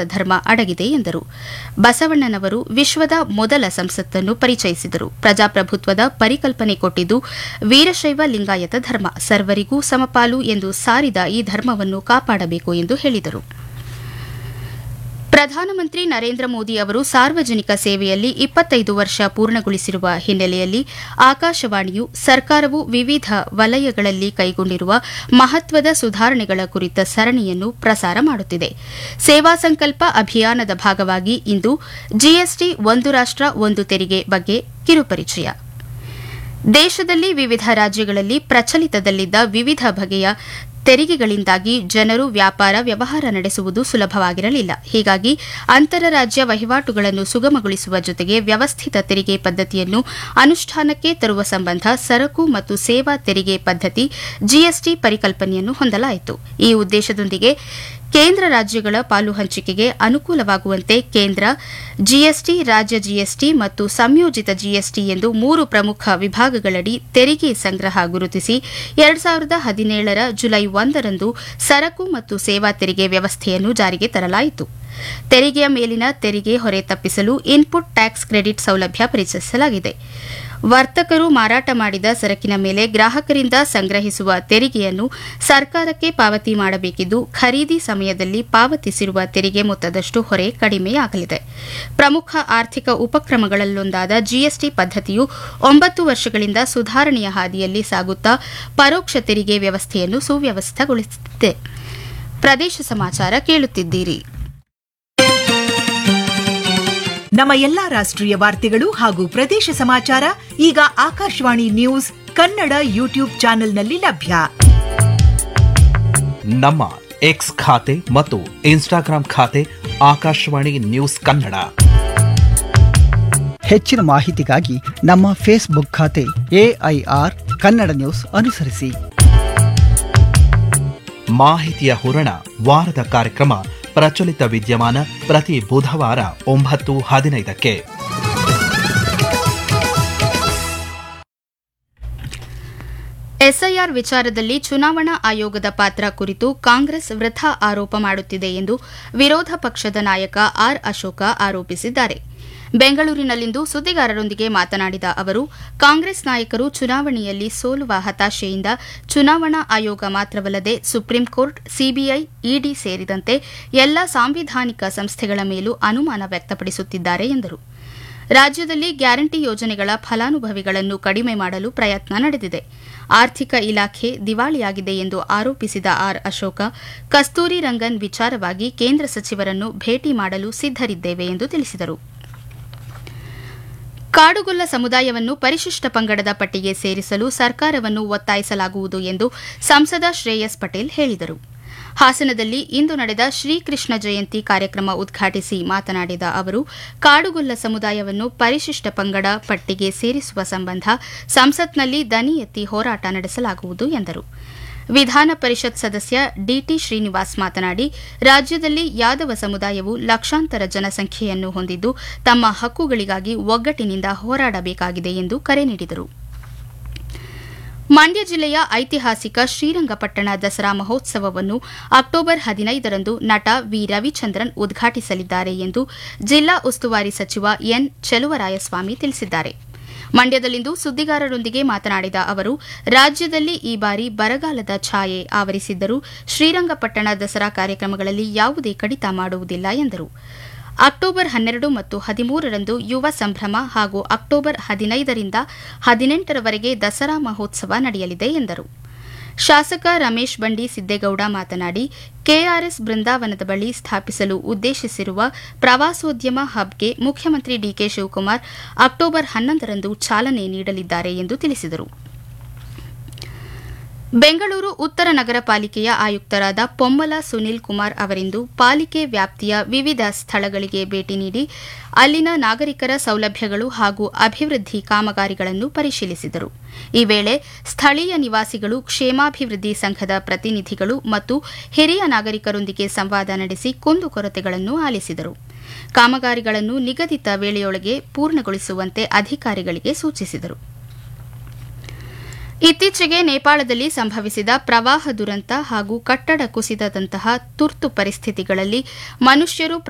ಧರ್ಮ ಅಡಗಿದೆ ಎಂದರು ಬಸವಣ್ಣನವರು ವಿಶ್ವದ ಮೊದಲ ಸಂಸತ್ತನ್ನು ಪರಿಚಯಿಸಿದರು ಪ್ರಜಾಪ್ರಭುತ್ವದ ಪರಿಕಲ್ಪನೆ ಕೊಟ್ಟಿದ್ದು ವೀರಶೈವ ಲಿಂಗಾಯತ ಧರ್ಮ ಸರ್ವರಿಗೂ ಸಮಪಾಲು ಎಂದು ಸಾರಿದ ಈ ಧರ್ಮವನ್ನು ಕಾಪಾಡಬೇಕು ಎಂದು ಹೇಳಿದರು ಪ್ರಧಾನಮಂತ್ರಿ ನರೇಂದ್ರ ಮೋದಿ ಅವರು ಸಾರ್ವಜನಿಕ ಸೇವೆಯಲ್ಲಿ ಇಪ್ಪತ್ತೈದು ವರ್ಷ ಪೂರ್ಣಗೊಳಿಸಿರುವ ಹಿನ್ನೆಲೆಯಲ್ಲಿ ಆಕಾಶವಾಣಿಯು ಸರ್ಕಾರವು ವಿವಿಧ ವಲಯಗಳಲ್ಲಿ ಕೈಗೊಂಡಿರುವ ಮಹತ್ವದ ಸುಧಾರಣೆಗಳ ಕುರಿತ ಸರಣಿಯನ್ನು ಪ್ರಸಾರ ಮಾಡುತ್ತಿದೆ ಸೇವಾ ಸಂಕಲ್ಪ ಅಭಿಯಾನದ ಭಾಗವಾಗಿ ಇಂದು ಜಿಎಸ್ಟಿ ಒಂದು ರಾಷ್ಟ ಒಂದು ತೆರಿಗೆ ಬಗ್ಗೆ ಕಿರುಪರಿಚಯ ದೇಶದಲ್ಲಿ ವಿವಿಧ ರಾಜ್ಯಗಳಲ್ಲಿ ಪ್ರಚಲಿತದಲ್ಲಿದ್ದ ವಿವಿಧ ಬಗೆಯ ತೆರಿಗೆಗಳಿಂದಾಗಿ ಜನರು ವ್ಯಾಪಾರ ವ್ಯವಹಾರ ನಡೆಸುವುದು ಸುಲಭವಾಗಿರಲಿಲ್ಲ ಹೀಗಾಗಿ ಅಂತರರಾಜ್ಯ ವಹಿವಾಟುಗಳನ್ನು ಸುಗಮಗೊಳಿಸುವ ಜೊತೆಗೆ ವ್ಯವಸ್ಥಿತ ತೆರಿಗೆ ಪದ್ದತಿಯನ್ನು ಅನುಷ್ಠಾನಕ್ಕೆ ತರುವ ಸಂಬಂಧ ಸರಕು ಮತ್ತು ಸೇವಾ ತೆರಿಗೆ ಪದ್ದತಿ ಜಿಎಸ್ಟಿ ಪರಿಕಲ್ಪನೆಯನ್ನು ಹೊಂದಲಾಯಿತು ಈ ಉದ್ದೇಶದೊಂದಿಗೆ ಕೇಂದ್ರ ರಾಜ್ಯಗಳ ಪಾಲು ಹಂಚಿಕೆಗೆ ಅನುಕೂಲವಾಗುವಂತೆ ಕೇಂದ್ರ ಜಿಎಸ್ಟಿ ರಾಜ್ಯ ಜಿಎಸ್ಟಿ ಮತ್ತು ಸಂಯೋಜಿತ ಜಿಎಸ್ಟಿ ಎಂದು ಮೂರು ಪ್ರಮುಖ ವಿಭಾಗಗಳಡಿ ತೆರಿಗೆ ಸಂಗ್ರಹ ಗುರುತಿಸಿ ಎರಡು ಸಾವಿರದ ಹದಿನೇಳರ ಜುಲೈ ಒಂದರಂದು ಸರಕು ಮತ್ತು ಸೇವಾ ತೆರಿಗೆ ವ್ಯವಸ್ಥೆಯನ್ನು ಜಾರಿಗೆ ತರಲಾಯಿತು ತೆರಿಗೆಯ ಮೇಲಿನ ತೆರಿಗೆ ಹೊರೆ ತಪ್ಪಿಸಲು ಇನ್ಪುಟ್ ಟ್ಯಾಕ್ಸ್ ಕ್ರೆಡಿಟ್ ಸೌಲಭ್ಯ ಪರಿಚಯಿಸಲಾಗಿದೆ ವರ್ತಕರು ಮಾರಾಟ ಮಾಡಿದ ಸರಕಿನ ಮೇಲೆ ಗ್ರಾಹಕರಿಂದ ಸಂಗ್ರಹಿಸುವ ತೆರಿಗೆಯನ್ನು ಸರ್ಕಾರಕ್ಕೆ ಪಾವತಿ ಮಾಡಬೇಕಿದ್ದು ಖರೀದಿ ಸಮಯದಲ್ಲಿ ಪಾವತಿಸಿರುವ ತೆರಿಗೆ ಮೊತ್ತದಷ್ಟು ಹೊರೆ ಕಡಿಮೆಯಾಗಲಿದೆ ಪ್ರಮುಖ ಆರ್ಥಿಕ ಉಪಕ್ರಮಗಳಲ್ಲೊಂದಾದ ಜಿಎಸ್ಟಿ ಪದ್ದತಿಯು ಒಂಬತ್ತು ವರ್ಷಗಳಿಂದ ಸುಧಾರಣೆಯ ಹಾದಿಯಲ್ಲಿ ಸಾಗುತ್ತಾ ಪರೋಕ್ಷ ತೆರಿಗೆ ವ್ಯವಸ್ಥೆಯನ್ನು ಸುವ್ಯವಸ್ಥಗೊಳಿಸುತ್ತಿದೆ ಪ್ರದೇಶ ಸಮಾಚಾರ ಕೇಳುತ್ತಿದ್ದೀರಿ ನಮ್ಮ ಎಲ್ಲಾ ರಾಷ್ಟ್ರೀಯ ವಾರ್ತೆಗಳು ಹಾಗೂ ಪ್ರದೇಶ ಸಮಾಚಾರ ಈಗ ಆಕಾಶವಾಣಿ ನ್ಯೂಸ್ ಕನ್ನಡ ಯೂಟ್ಯೂಬ್ ಚಾನೆಲ್ನಲ್ಲಿ ಲಭ್ಯ ನಮ್ಮ ಎಕ್ಸ್ ಖಾತೆ ಮತ್ತು ಇನ್ಸ್ಟಾಗ್ರಾಂ ಖಾತೆ ಆಕಾಶವಾಣಿ ನ್ಯೂಸ್ ಕನ್ನಡ ಹೆಚ್ಚಿನ ಮಾಹಿತಿಗಾಗಿ ನಮ್ಮ ಫೇಸ್ಬುಕ್ ಖಾತೆ ಎಐಆರ್ ಕನ್ನಡ ನ್ಯೂಸ್ ಅನುಸರಿಸಿ ಮಾಹಿತಿಯ ಹೂರಣ ವಾರದ ಕಾರ್ಯಕ್ರಮ ಪ್ರಚಲಿತ ವಿದ್ಯಮಾನ ಪ್ರತಿ ಬುಧವಾರ ಒಂಬತ್ತು ಹದಿನೈದಕ್ಕೆ ಎಸ್ಐಆರ್ ವಿಚಾರದಲ್ಲಿ ಚುನಾವಣಾ ಆಯೋಗದ ಪಾತ್ರ ಕುರಿತು ಕಾಂಗ್ರೆಸ್ ವೃಥಾ ಆರೋಪ ಮಾಡುತ್ತಿದೆ ಎಂದು ವಿರೋಧ ಪಕ್ಷದ ನಾಯಕ ಆರ್ ಅಶೋಕ ಆರೋಪಿಸಿದ್ದಾರೆ ಬೆಂಗಳೂರಿನಲ್ಲಿಂದು ಸುದ್ದಿಗಾರರೊಂದಿಗೆ ಮಾತನಾಡಿದ ಅವರು ಕಾಂಗ್ರೆಸ್ ನಾಯಕರು ಚುನಾವಣೆಯಲ್ಲಿ ಸೋಲುವ ಹತಾಶೆಯಿಂದ ಚುನಾವಣಾ ಆಯೋಗ ಮಾತ್ರವಲ್ಲದೆ ಸುಪ್ರೀಂ ಕೋರ್ಟ್ ಸಿಬಿಐ ಇಡಿ ಸೇರಿದಂತೆ ಎಲ್ಲ ಸಾಂವಿಧಾನಿಕ ಸಂಸ್ಥೆಗಳ ಮೇಲೂ ಅನುಮಾನ ವ್ಯಕ್ತಪಡಿಸುತ್ತಿದ್ದಾರೆ ಎಂದರು ರಾಜ್ಯದಲ್ಲಿ ಗ್ಯಾರಂಟಿ ಯೋಜನೆಗಳ ಫಲಾನುಭವಿಗಳನ್ನು ಕಡಿಮೆ ಮಾಡಲು ಪ್ರಯತ್ನ ನಡೆದಿದೆ ಆರ್ಥಿಕ ಇಲಾಖೆ ದಿವಾಳಿಯಾಗಿದೆ ಎಂದು ಆರೋಪಿಸಿದ ಆರ್ ಅಶೋಕ ಕಸ್ತೂರಿ ರಂಗನ್ ವಿಚಾರವಾಗಿ ಕೇಂದ್ರ ಸಚಿವರನ್ನು ಭೇಟಿ ಮಾಡಲು ಸಿದ್ದರಿದ್ದೇವೆ ಎಂದು ತಿಳಿಸಿದರು ಕಾಡುಗೊಲ್ಲ ಸಮುದಾಯವನ್ನು ಪರಿಶಿಷ್ಟ ಪಂಗಡದ ಪಟ್ಟಿಗೆ ಸೇರಿಸಲು ಸರ್ಕಾರವನ್ನು ಒತ್ತಾಯಿಸಲಾಗುವುದು ಎಂದು ಸಂಸದ ಶ್ರೇಯಸ್ ಪಟೇಲ್ ಹೇಳಿದರು ಹಾಸನದಲ್ಲಿ ಇಂದು ನಡೆದ ಶ್ರೀಕೃಷ್ಣ ಜಯಂತಿ ಕಾರ್ಯಕ್ರಮ ಉದ್ಘಾಟಿಸಿ ಮಾತನಾಡಿದ ಅವರು ಕಾಡುಗೊಲ್ಲ ಸಮುದಾಯವನ್ನು ಪರಿಶಿಷ್ಟ ಪಂಗಡ ಪಟ್ಟಿಗೆ ಸೇರಿಸುವ ಸಂಬಂಧ ಸಂಸತ್ನಲ್ಲಿ ದನಿ ಎತ್ತಿ ಹೋರಾಟ ನಡೆಸಲಾಗುವುದು ಎಂದರು ವಿಧಾನ ಪರಿಷತ್ ಸದಸ್ಯ ಡಿಟಿ ಶ್ರೀನಿವಾಸ್ ಮಾತನಾಡಿ ರಾಜ್ಯದಲ್ಲಿ ಯಾದವ ಸಮುದಾಯವು ಲಕ್ಷಾಂತರ ಜನಸಂಖ್ಯೆಯನ್ನು ಹೊಂದಿದ್ದು ತಮ್ಮ ಹಕ್ಕುಗಳಿಗಾಗಿ ಒಗ್ಗಟ್ಟಿನಿಂದ ಹೋರಾಡಬೇಕಾಗಿದೆ ಎಂದು ಕರೆ ನೀಡಿದರು ಮಂಡ್ಯ ಜಿಲ್ಲೆಯ ಐತಿಹಾಸಿಕ ಶ್ರೀರಂಗಪಟ್ಟಣ ದಸರಾ ಮಹೋತ್ಸವವನ್ನು ಅಕ್ಟೋಬರ್ ಹದಿನೈದರಂದು ನಟ ವಿ ರವಿಚಂದ್ರನ್ ಉದ್ಘಾಟಿಸಲಿದ್ದಾರೆ ಎಂದು ಜಿಲ್ಲಾ ಉಸ್ತುವಾರಿ ಸಚಿವ ಎನ್ ಚೆಲುವರಾಯಸ್ವಾಮಿ ತಿಳಿಸಿದ್ದಾರೆ ಮಂಡ್ಯದಲ್ಲಿಂದು ಸುದ್ದಿಗಾರರೊಂದಿಗೆ ಮಾತನಾಡಿದ ಅವರು ರಾಜ್ಯದಲ್ಲಿ ಈ ಬಾರಿ ಬರಗಾಲದ ಛಾಯೆ ಆವರಿಸಿದ್ದರೂ ಶ್ರೀರಂಗಪಟ್ಟಣ ದಸರಾ ಕಾರ್ಯಕ್ರಮಗಳಲ್ಲಿ ಯಾವುದೇ ಕಡಿತ ಮಾಡುವುದಿಲ್ಲ ಎಂದರು ಅಕ್ಟೋಬರ್ ಹನ್ನೆರಡು ಮತ್ತು ಹದಿಮೂರರಂದು ಯುವ ಸಂಭ್ರಮ ಹಾಗೂ ಅಕ್ಟೋಬರ್ ಹದಿನೈದರಿಂದ ಹದಿನೆಂಟರವರೆಗೆ ದಸರಾ ಮಹೋತ್ಸವ ನಡೆಯಲಿದೆ ಎಂದರು ಶಾಸಕ ರಮೇಶ್ ಬಂಡಿ ಸಿದ್ದೇಗೌಡ ಮಾತನಾಡಿ ಕೆಆರ್ಎಸ್ ಬೃಂದಾವನದ ಬಳಿ ಸ್ಥಾಪಿಸಲು ಉದ್ದೇಶಿಸಿರುವ ಪ್ರವಾಸೋದ್ಯಮ ಹಬ್ಗೆ ಮುಖ್ಯಮಂತ್ರಿ ಡಿಕೆ ಶಿವಕುಮಾರ್ ಅಕ್ಟೋಬರ್ ಹನ್ನೊಂದರಂದು ಚಾಲನೆ ನೀಡಲಿದ್ದಾರೆ ಎಂದು ತಿಳಿಸಿದರು ಬೆಂಗಳೂರು ಉತ್ತರ ನಗರ ಪಾಲಿಕೆಯ ಆಯುಕ್ತರಾದ ಪೊಮ್ಮಲ ಸುನೀಲ್ ಕುಮಾರ್ ಅವರಿಂದು ಪಾಲಿಕೆ ವ್ಯಾಪ್ತಿಯ ವಿವಿಧ ಸ್ಥಳಗಳಿಗೆ ಭೇಟಿ ನೀಡಿ ಅಲ್ಲಿನ ನಾಗರಿಕರ ಸೌಲಭ್ಯಗಳು ಹಾಗೂ ಅಭಿವೃದ್ಧಿ ಕಾಮಗಾರಿಗಳನ್ನು ಪರಿಶೀಲಿಸಿದರು ಈ ವೇಳೆ ಸ್ಥಳೀಯ ನಿವಾಸಿಗಳು ಕ್ಷೇಮಾಭಿವೃದ್ಧಿ ಸಂಘದ ಪ್ರತಿನಿಧಿಗಳು ಮತ್ತು ಹಿರಿಯ ನಾಗರಿಕರೊಂದಿಗೆ ಸಂವಾದ ನಡೆಸಿ ಕುಂದುಕೊರತೆಗಳನ್ನು ಆಲಿಸಿದರು ಕಾಮಗಾರಿಗಳನ್ನು ನಿಗದಿತ ವೇಳೆಯೊಳಗೆ ಪೂರ್ಣಗೊಳಿಸುವಂತೆ ಅಧಿಕಾರಿಗಳಿಗೆ ಸೂಚಿಸಿದರು ಇತ್ತೀಚೆಗೆ ನೇಪಾಳದಲ್ಲಿ ಸಂಭವಿಸಿದ ಪ್ರವಾಹ ದುರಂತ ಹಾಗೂ ಕಟ್ಟಡ ಕುಸಿತದಂತಹ ತುರ್ತು ಪರಿಸ್ಥಿತಿಗಳಲ್ಲಿ ಮನುಷ್ಯರು